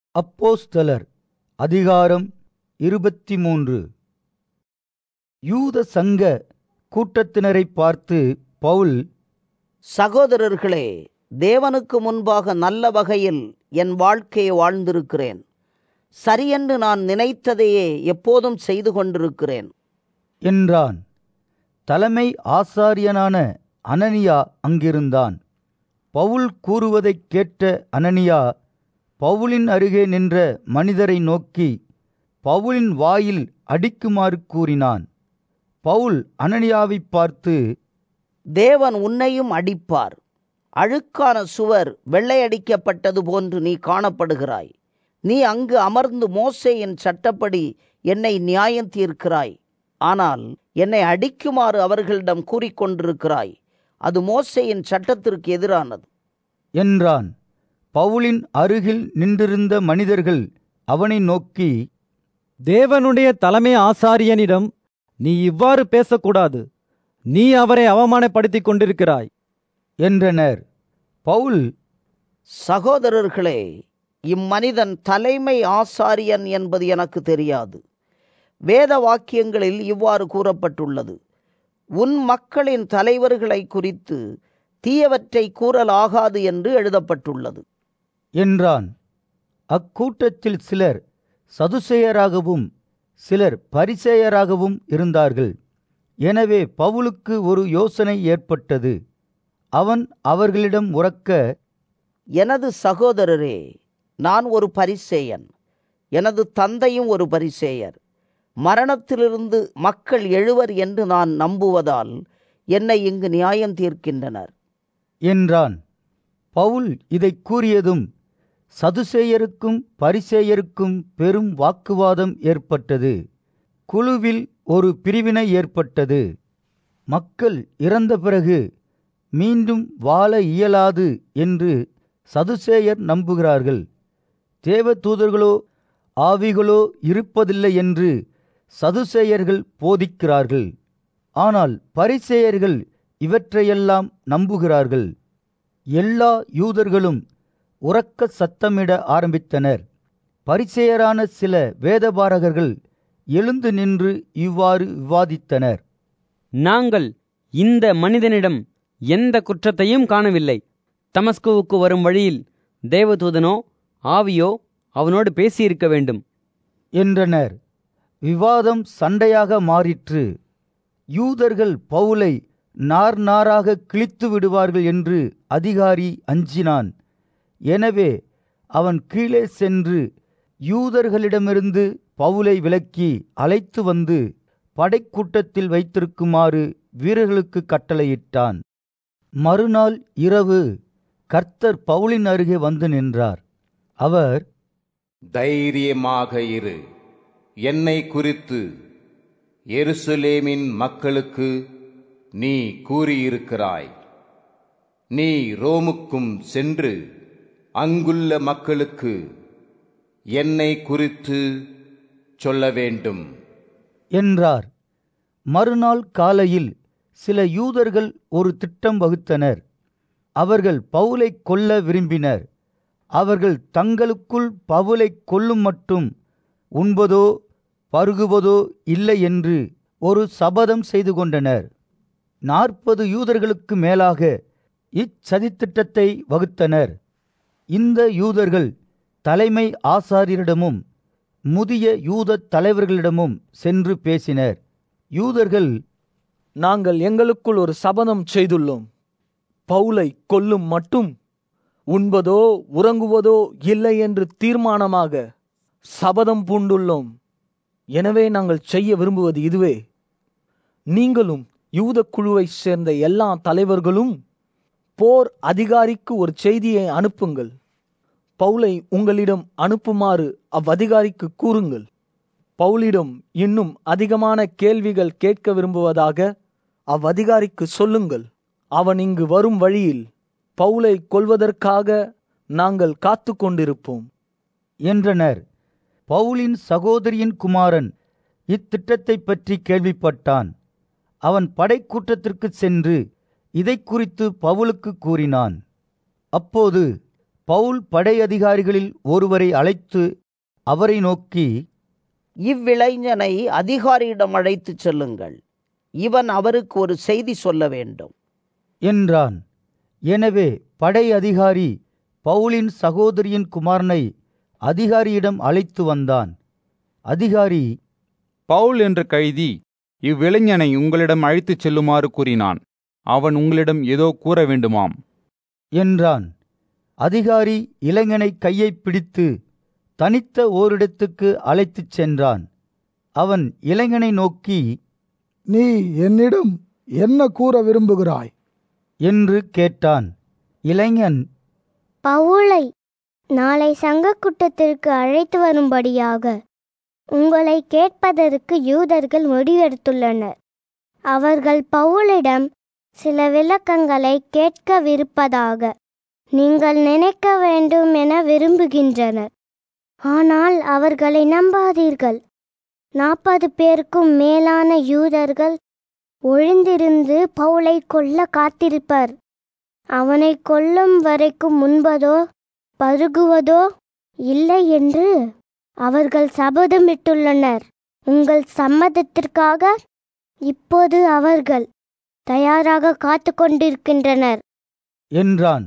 அப்போஸ்தலர் அதிகாரம் இருபத்தி மூன்று யூத சங்க கூட்டத்தினரைப் பார்த்து பவுல் சகோதரர்களே தேவனுக்கு முன்பாக நல்ல வகையில் என் வாழ்க்கையை வாழ்ந்திருக்கிறேன் சரியென்று நான் நினைத்ததையே எப்போதும் செய்து கொண்டிருக்கிறேன் என்றான் தலைமை ஆசாரியனான அனனியா அங்கிருந்தான் பவுல் கூறுவதைக் கேட்ட அனனியா பவுலின் அருகே நின்ற மனிதரை நோக்கி பவுலின் வாயில் அடிக்குமாறு கூறினான் பவுல் அனனியாவைப் பார்த்து தேவன் உன்னையும் அடிப்பார் அழுக்கான சுவர் வெள்ளையடிக்கப்பட்டது போன்று நீ காணப்படுகிறாய் நீ அங்கு அமர்ந்து மோசேயின் சட்டப்படி என்னை நியாயம் தீர்க்கிறாய் ஆனால் என்னை அடிக்குமாறு அவர்களிடம் கூறிக்கொண்டிருக்கிறாய் அது மோசேயின் சட்டத்திற்கு எதிரானது என்றான் பவுலின் அருகில் நின்றிருந்த மனிதர்கள் அவனை நோக்கி தேவனுடைய தலைமை ஆசாரியனிடம் நீ இவ்வாறு பேசக்கூடாது நீ அவரை அவமானப்படுத்திக் கொண்டிருக்கிறாய் என்றனர் பவுல் சகோதரர்களே இம்மனிதன் தலைமை ஆசாரியன் என்பது எனக்கு தெரியாது வேத வாக்கியங்களில் இவ்வாறு கூறப்பட்டுள்ளது உன் மக்களின் தலைவர்களை குறித்து தீயவற்றை கூறலாகாது என்று எழுதப்பட்டுள்ளது என்றான் அக்கூட்டத்தில் சிலர் சதுசேயராகவும் சிலர் பரிசேயராகவும் இருந்தார்கள் எனவே பவுலுக்கு ஒரு யோசனை ஏற்பட்டது அவன் அவர்களிடம் உறக்க எனது சகோதரரே நான் ஒரு பரிசேயன் எனது தந்தையும் ஒரு பரிசேயர் மரணத்திலிருந்து மக்கள் எழுவர் என்று நான் நம்புவதால் என்னை இங்கு நியாயம் தீர்க்கின்றனர் என்றான் பவுல் இதைக் கூறியதும் சதுசேயருக்கும் பரிசேயருக்கும் பெரும் வாக்குவாதம் ஏற்பட்டது குழுவில் ஒரு பிரிவினை ஏற்பட்டது மக்கள் இறந்த பிறகு மீண்டும் வாழ இயலாது என்று சதுசேயர் நம்புகிறார்கள் தேவதூதர்களோ ஆவிகளோ இருப்பதில்லை என்று சதுசேயர்கள் போதிக்கிறார்கள் ஆனால் பரிசேயர்கள் இவற்றையெல்லாம் நம்புகிறார்கள் எல்லா யூதர்களும் உறக்க சத்தமிட ஆரம்பித்தனர் பரிசேயரான சில வேதபாரகர்கள் எழுந்து நின்று இவ்வாறு விவாதித்தனர் நாங்கள் இந்த மனிதனிடம் எந்த குற்றத்தையும் காணவில்லை தமஸ்குவுக்கு வரும் வழியில் தேவதூதனோ ஆவியோ அவனோடு பேசியிருக்க வேண்டும் என்றனர் விவாதம் சண்டையாக மாறிற்று யூதர்கள் பவுலை நார் நாராக கிழித்து விடுவார்கள் என்று அதிகாரி அஞ்சினான் எனவே அவன் கீழே சென்று யூதர்களிடமிருந்து பவுலை விலக்கி அழைத்து வந்து படைக்கூட்டத்தில் வைத்திருக்குமாறு வீரர்களுக்கு கட்டளையிட்டான் மறுநாள் இரவு கர்த்தர் பவுலின் அருகே வந்து நின்றார் அவர் தைரியமாக இரு என்னை குறித்து எருசலேமின் மக்களுக்கு நீ கூறியிருக்கிறாய் நீ ரோமுக்கும் சென்று அங்குள்ள மக்களுக்கு என்னை குறித்து சொல்ல வேண்டும் என்றார் மறுநாள் காலையில் சில யூதர்கள் ஒரு திட்டம் வகுத்தனர் அவர்கள் பவுலை கொல்ல விரும்பினர் அவர்கள் தங்களுக்குள் பவுலை கொல்லும் மட்டும் உண்பதோ பருகுவதோ இல்லை என்று ஒரு சபதம் செய்து கொண்டனர் நாற்பது யூதர்களுக்கு மேலாக இச்சதித்திட்டத்தை வகுத்தனர் இந்த யூதர்கள் தலைமை ஆசாரியரிடமும் முதிய யூத தலைவர்களிடமும் சென்று பேசினர் யூதர்கள் நாங்கள் எங்களுக்குள் ஒரு சபதம் செய்துள்ளோம் பவுலை கொல்லும் மட்டும் உண்பதோ உறங்குவதோ இல்லை என்று தீர்மானமாக சபதம் பூண்டுள்ளோம் எனவே நாங்கள் செய்ய விரும்புவது இதுவே நீங்களும் யூத குழுவைச் சேர்ந்த எல்லா தலைவர்களும் போர் அதிகாரிக்கு ஒரு செய்தியை அனுப்புங்கள் பவுலை உங்களிடம் அனுப்புமாறு அவ்வதிகாரிக்கு கூறுங்கள் பவுலிடம் இன்னும் அதிகமான கேள்விகள் கேட்க விரும்புவதாக அவ்வதிகாரிக்கு சொல்லுங்கள் அவன் இங்கு வரும் வழியில் பவுலை கொல்வதற்காக நாங்கள் காத்து கொண்டிருப்போம் என்றனர் பவுலின் சகோதரியின் குமாரன் இத்திட்டத்தைப் பற்றி கேள்விப்பட்டான் அவன் படைக்கூட்டத்திற்கு சென்று இதைக் குறித்து பவுலுக்கு கூறினான் அப்போது பவுல் படையதிகாரிகளில் ஒருவரை அழைத்து அவரை நோக்கி இவ்விளைஞனை அதிகாரியிடம் அழைத்துச் செல்லுங்கள் இவன் அவருக்கு ஒரு செய்தி சொல்ல வேண்டும் என்றான் எனவே படை அதிகாரி பவுலின் சகோதரியின் குமாரனை அதிகாரியிடம் அழைத்து வந்தான் அதிகாரி பவுல் என்ற கைதி இவ்விளைஞனை உங்களிடம் அழைத்துச் செல்லுமாறு கூறினான் அவன் உங்களிடம் ஏதோ கூற வேண்டுமாம் என்றான் அதிகாரி இளைஞனை கையைப் பிடித்து தனித்த ஓரிடத்துக்கு அழைத்துச் சென்றான் அவன் இளைஞனை நோக்கி நீ என்னிடம் என்ன கூற விரும்புகிறாய் என்று கேட்டான் இளைஞன் பவுலை நாளை சங்க கூட்டத்திற்கு அழைத்து வரும்படியாக உங்களை கேட்பதற்கு யூதர்கள் முடிவெடுத்துள்ளனர் அவர்கள் பவுலிடம் சில விளக்கங்களை கேட்கவிருப்பதாக நீங்கள் நினைக்க வேண்டும் என விரும்புகின்றனர் ஆனால் அவர்களை நம்பாதீர்கள் நாற்பது பேருக்கும் மேலான யூதர்கள் ஒழிந்திருந்து பவுலை கொல்ல காத்திருப்பர் அவனை கொல்லும் வரைக்கும் உண்பதோ பருகுவதோ இல்லை என்று அவர்கள் சபதமிட்டுள்ளனர் உங்கள் சம்மதத்திற்காக இப்போது அவர்கள் தயாராக காத்து கொண்டிருக்கின்றனர் என்றான்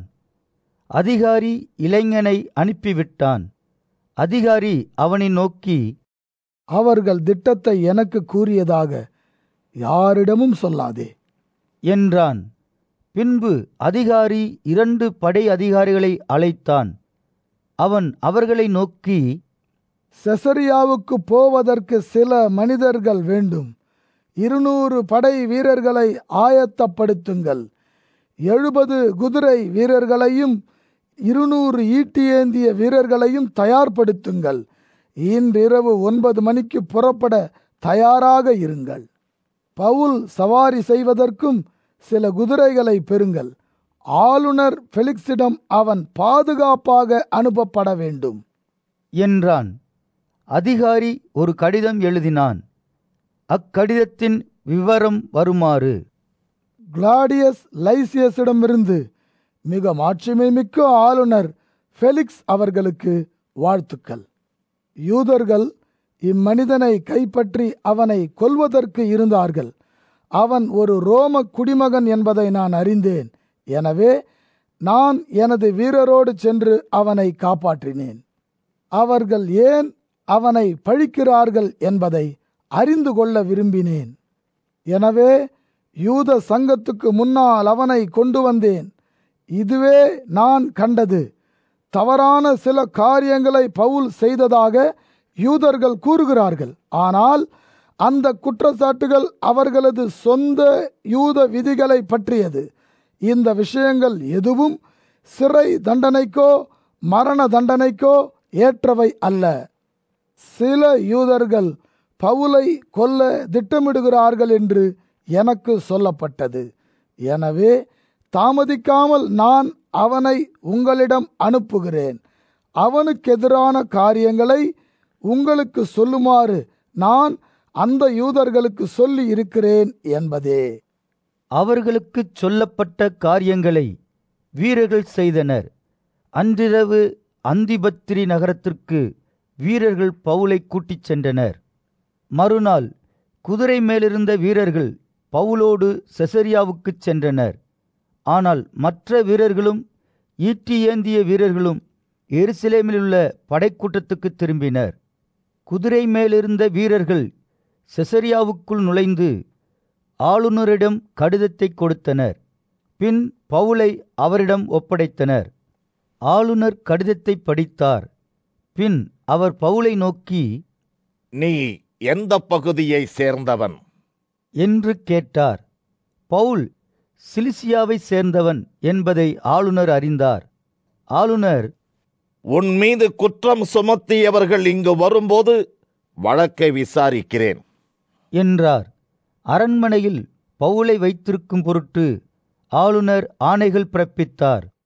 அதிகாரி இளைஞனை அனுப்பிவிட்டான் அதிகாரி அவனை நோக்கி அவர்கள் திட்டத்தை எனக்கு கூறியதாக யாரிடமும் சொல்லாதே என்றான் பின்பு அதிகாரி இரண்டு படை அதிகாரிகளை அழைத்தான் அவன் அவர்களை நோக்கி செசரியாவுக்கு போவதற்கு சில மனிதர்கள் வேண்டும் இருநூறு படை வீரர்களை ஆயத்தப்படுத்துங்கள் எழுபது குதிரை வீரர்களையும் இருநூறு ஈட்டியேந்திய வீரர்களையும் தயார்படுத்துங்கள் இன்றிரவு ஒன்பது மணிக்கு புறப்பட தயாராக இருங்கள் பவுல் சவாரி செய்வதற்கும் சில குதிரைகளை பெறுங்கள் ஆளுநர் ஃபெலிக்ஸிடம் அவன் பாதுகாப்பாக அனுப்பப்பட வேண்டும் என்றான் அதிகாரி ஒரு கடிதம் எழுதினான் அக்கடிதத்தின் விவரம் வருமாறு கிளாடியஸ் லைசியஸிடமிருந்து மிக மாட்சிமை மிக்க ஆளுநர் ஃபெலிக்ஸ் அவர்களுக்கு வாழ்த்துக்கள் யூதர்கள் இம்மனிதனை கைப்பற்றி அவனை கொல்வதற்கு இருந்தார்கள் அவன் ஒரு ரோம குடிமகன் என்பதை நான் அறிந்தேன் எனவே நான் எனது வீரரோடு சென்று அவனை காப்பாற்றினேன் அவர்கள் ஏன் அவனை பழிக்கிறார்கள் என்பதை அறிந்து கொள்ள விரும்பினேன் எனவே யூத சங்கத்துக்கு முன்னால் அவனை கொண்டு வந்தேன் இதுவே நான் கண்டது தவறான சில காரியங்களை பவுல் செய்ததாக யூதர்கள் கூறுகிறார்கள் ஆனால் அந்த குற்றச்சாட்டுகள் அவர்களது சொந்த யூத விதிகளை பற்றியது இந்த விஷயங்கள் எதுவும் சிறை தண்டனைக்கோ மரண தண்டனைக்கோ ஏற்றவை அல்ல சில யூதர்கள் பவுலை கொல்ல திட்டமிடுகிறார்கள் என்று எனக்கு சொல்லப்பட்டது எனவே தாமதிக்காமல் நான் அவனை உங்களிடம் அனுப்புகிறேன் அவனுக்கு எதிரான காரியங்களை உங்களுக்கு சொல்லுமாறு நான் அந்த யூதர்களுக்கு சொல்லி இருக்கிறேன் என்பதே அவர்களுக்குச் சொல்லப்பட்ட காரியங்களை வீரர்கள் செய்தனர் அன்றிரவு அந்திபத்திரி நகரத்திற்கு வீரர்கள் பவுலை கூட்டிச் சென்றனர் மறுநாள் குதிரை மேலிருந்த வீரர்கள் பவுலோடு செசரியாவுக்குச் சென்றனர் ஆனால் மற்ற வீரர்களும் ஈட்டி ஏந்திய வீரர்களும் எருசலேமிலுள்ள படைக்கூட்டத்துக்கு திரும்பினர் குதிரை மேலிருந்த வீரர்கள் செசரியாவுக்குள் நுழைந்து ஆளுநரிடம் கடிதத்தை கொடுத்தனர் பின் பவுலை அவரிடம் ஒப்படைத்தனர் ஆளுநர் கடிதத்தை படித்தார் பின் அவர் பவுலை நோக்கி நீ எந்த பகுதியை சேர்ந்தவன் என்று கேட்டார் பவுல் சிலிசியாவை சேர்ந்தவன் என்பதை ஆளுநர் அறிந்தார் ஆளுநர் உன் மீது குற்றம் சுமத்தியவர்கள் இங்கு வரும்போது வழக்கை விசாரிக்கிறேன் என்றார் அரண்மனையில் பவுலை வைத்திருக்கும் பொருட்டு ஆளுநர் ஆணைகள் பிறப்பித்தார்